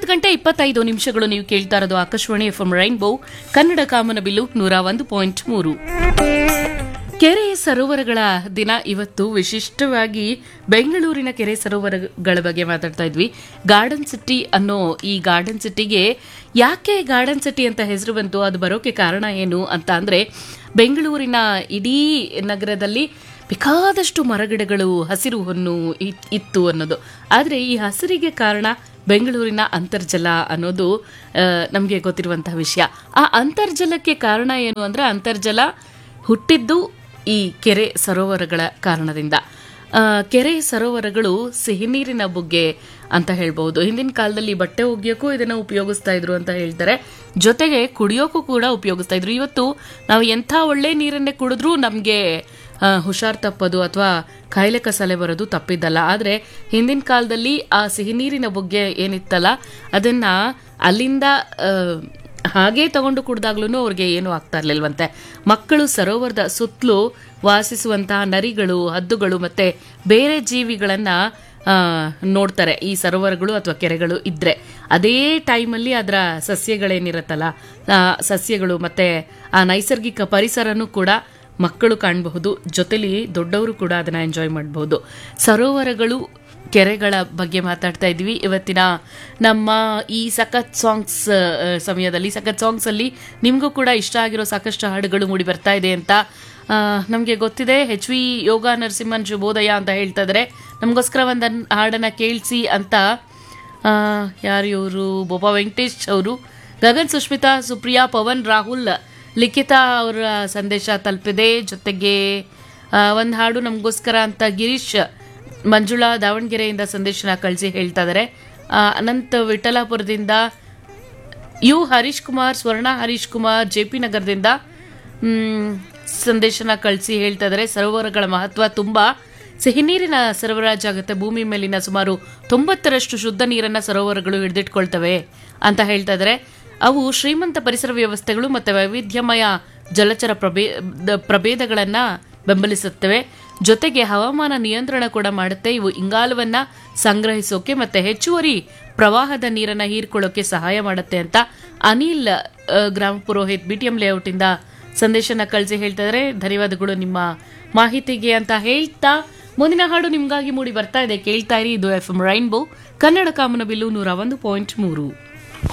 ಗಂಟೆ ಇಪ್ಪತ್ತೈದು ನಿಮಿಷಗಳು ನೀವು ಕೇಳ್ತಾ ಇರೋದು Akashvani F M Rainbow Kannada ಕಾಮನಬಿಲ್ಲು ನೂರ ಒಂದು ಪಾಯಿಂಟ್ ಮೂರು ಕೆರೆ ಸರೋವರಗಳ ದಿನ ಇವತ್ತು ವಿಶಿಷ್ಟವಾಗಿ ಬೆಂಗಳೂರಿನ ಕೆರೆ ಸರೋವರಗಳ ಬಗ್ಗೆ ಮಾತಾಡ್ತಾ ಇದ್ವಿ ಗಾರ್ಡನ್ ಸಿಟಿ ಅನ್ನೋ ಈ ಗಾರ್ಡನ್ ಸಿಟಿಗೆ ಯಾಕೆ ಗಾರ್ಡನ್ ಸಿಟಿ ಅಂತ ಹೆಸರು ಬಂತು ಅದು ಬರೋಕೆ ಕಾರಣ ಏನು ಅಂತ ಅಂದ್ರೆ ಬೆಂಗಳೂರಿನ ಇಡೀ ನಗರದಲ್ಲಿ ಬೇಕಾದಷ್ಟು ಮರಗಿಡಗಳು ಹಸಿರು ಹೊನ್ನು ಇತ್- ಇತ್ತು ಅನ್ನೋದು ಆದರೆ ಈ ಹಸಿರಿಗೆ ಕಾರಣ ಬೆಂಗಳೂರಿನ ಅಂತರ್ಜಲ ಅನ್ನೋದು ನಮಗೆ ಗೊತ್ತಿರುವಂತಹ ವಿಷಯ ಆ ಅಂತರ್ಜಲಕ್ಕೆ ಕಾರಣ ಏನು ಅಂದ್ರೆ ಅಂತರ್ಜಲ ಹುಟ್ಟಿದ್ದು ಈ ಕೆರೆ ಸರೋವರಗಳ ಕಾರಣದಿಂದ ಆ, ಕೆರೆ ಸರೋವರಗಳು ಸಿಹಿ ನೀರಿನ ಬುಗ್ಗೆ ಅಂತ ಹೇಳ್ಬಹುದು ಹಿಂದಿನ ಕಾಲದಲ್ಲಿ ಬಟ್ಟೆ ಒಗೆಯೋಕ್ಕೂ ಇದನ್ನ ಉಪಯೋಗಿಸ್ತಾ ಇದ್ರು ಅಂತ ಹೇಳ್ತಾರೆ ಜೊತೆಗೆ ಕುಡಿಯೋಕ್ಕೂ ಕೂಡ ಉಪಯೋಗಿಸ್ತಾ ಇದ್ರು ಇವತ್ತು ನಾವು ಎಂಥ ಒಳ್ಳೆ ನೀರನ್ನೇ ಕುಡಿದ್ರೂ ನಮಗೆ ಹುಷಾರ್ ತಪ್ಪೋದು ಅಥವಾ ಕಾಯಿಲೆ ಕಸಾಲೆ ಬರೋದು ತಪ್ಪಿದ್ದಲ್ಲ ಆದರೆ ಹಿಂದಿನ ಕಾಲದಲ್ಲಿ ಆ ಸಿಹಿ ನೀರಿನ ಬುಗ್ಗೆ ಏನಿತ್ತಲ್ಲ ಅದನ್ನ ಅಲ್ಲಿಂದ ಆ, ಹಾಗೇ ತಗೊಂಡು ಕುಡ್ದಾಗ್ಲೂ ಅವ್ರಿಗೆ ಏನೂ ಆಗ್ತಾ ಇರ್ಲಿಲ್ವಂತೆ ಮಕ್ಕಳು ಸರೋವರದ ಸುತ್ತಲೂ ವಾಸಿಸುವಂತಹ ನರಿಗಳು ಹದ್ದುಗಳು ಮತ್ತೆ ಬೇರೆ ಜೀವಿಗಳನ್ನ ಆ, ನೋಡ್ತಾರೆ ಈ ಸರೋವರಗಳು ಅಥವಾ ಕೆರೆಗಳು ಇದ್ರೆ ಅದೇ ಟೈಮಲ್ಲಿ ಅದರ ಸಸ್ಯಗಳೇನಿರುತ್ತಲ್ಲ ಆ, ಸಸ್ಯಗಳು ಮತ್ತೆ ಆ ನೈಸರ್ಗಿಕ ಪರಿಸರನೂ ಕೂಡ ಮಕ್ಕಳು ಕಾಣಬಹುದು ಜೊತೆಲಿ ದೊಡ್ಡವರು ಕೂಡ ಅದನ್ನ ಎಂಜಾಯ್ ಮಾಡಬಹುದು ಸರೋವರಗಳು ಕೆರೆಗಳ ಬಗ್ಗೆ ಮಾತಾಡ್ತಾ ಇದ್ವಿ ಇವತ್ತಿನ ನಮ್ಮ ಈ ಸಖತ್ ಸಾಂಗ್ಸ್ ಸಮಯದಲ್ಲಿ ಸಖತ್ ಸಾಂಗ್ಸ್ ಅಲ್ಲಿ ನಿಮಗೂ ಕೂಡ ಇಷ್ಟ ಆಗಿರೋ ಸಾಕಷ್ಟು ಹಾಡುಗಳು ಮೂಡಿ ಬರ್ತಾ ಇದೆ ಅಂತ ನಮಗೆ ಗೊತ್ತಿದೆ ಎಚ್ ವಿ ಯೋಗ ನರಸಿಂಹನ್ ಶುಭೋದಯ ಅಂತ ಹೇಳ್ತಾ ಇದ್ದಾರೆ ನಮಗೋಸ್ಕರ ಒಂದು ಹಾಡನ್ನ ಕೇಳಿಸಿ ಅಂತ ಆ, ಯಾರು ಇವರು ಬೋಪಾ ವೆಂಕಟೇಶ್ ಅವರು ಗಗನ್ ಸುಷ್ಮಿತಾ ಸುಪ್ರಿಯಾ ಪವನ್ ರಾಹುಲ್ ಲಿಖಿತಾ ಅವರ ಸಂದೇಶ ತಲುಪಿದೆ ಜೊತೆಗೆ ಒಂದು ಹಾಡು ನಮಗೋಸ್ಕರ ಅಂತ ಗಿರೀಶ್ ಮಂಜುಳಾ ದಾವಣಗೆರೆಯಿಂದ ಸಂದೇಶನ ಕಳಿಸಿ ಹೇಳ್ತಾ ಇದ್ದಾರೆ ಆ, ಅನಂತ್ ವಿಠಲಾಪುರದಿಂದ U Harish Kumar Swarna Harish Kumar J P ನಗರದಿಂದ ಮ್, ಸಂದೇಶನ ಕಳಿಸಿ ಹೇಳ್ತಾ ಇದ್ದಾರೆ ಸರೋವರಗಳ ಮಹತ್ವ ತುಂಬಾ ಸಿಹಿ ನೀರಿನ ಸರಬರಾಜಾಗುತ್ತೆ ಭೂಮಿ ಮೇಲಿನ ಸುಮಾರು ತೊಂಬತ್ತರಷ್ಟು ಶುದ್ಧ ನೀರನ್ನ ಸರೋವರಗಳು ಹಿಡಿದಿಟ್ಕೊಳ್ತವೆ ಅಂತ ಹೇಳ್ತಾ ಇದ್ದಾರೆ ಅವು ಶ್ರೀಮಂತ ಪರಿಸರ ವ್ಯವಸ್ಥೆಗಳು ಮತ್ತು ವೈವಿಧ್ಯಮಯ ಜಲಚರ ಪ್ರಭೇ ದ- ಪ್ರಭೇದಗಳನ್ನ ಬೆಂಬಲಿಸುತ್ತವೆ ಜೊತೆಗೆ ಹವಾಮಾನ ನಿಯಂತ್ರಣ ಕೂಡ ಮಾಡುತ್ತೆ ಇವು ಇಂಗಾಲವನ್ನ ಸಂಗ್ರಹಿಸೋಕೆ ಮತ್ತೆ ಹೆಚ್ಚುವರಿ ಪ್ರವಾಹದ ನೀರನ್ನ ಹೀರ್ಕೊಳ್ಳೋಕೆ ಸಹಾಯ ಮಾಡುತ್ತೆ ಅಂತ ಅನಿಲ್ ಆ, ಗ್ರಾಮ ಪುರೋಹಿತ್ ಬಿಟಿಎಂ ಲೇಔಟ್ ಇಂದ ಸಂದೇಶನ ಕಳಿಸಿ ಹೇಳ್ತಾ ಇದ್ದಾರೆ ಧನ್ಯವಾದಗಳು ನಿಮ್ಮ ಮಾಹಿತಿಗೆ ಅಂತ ಹೇಳ್ತಾ ಮುಂದಿನ ಹಾಡು ನಿಮ್ಗಾಗಿ ಮೂಡಿ ಬರ್ತಾ ಇದೆ ಕೇಳ್ತಾ ಇರಿ ಇದು ಎಫ್ ಎಂ ರೈನ್ಬೋ ಕನ್ನಡ ಕಾಮನಬಿಲ್ಲು ನೂರ ಒಂದು ಪಾಯಿಂಟ್ ಮೂರು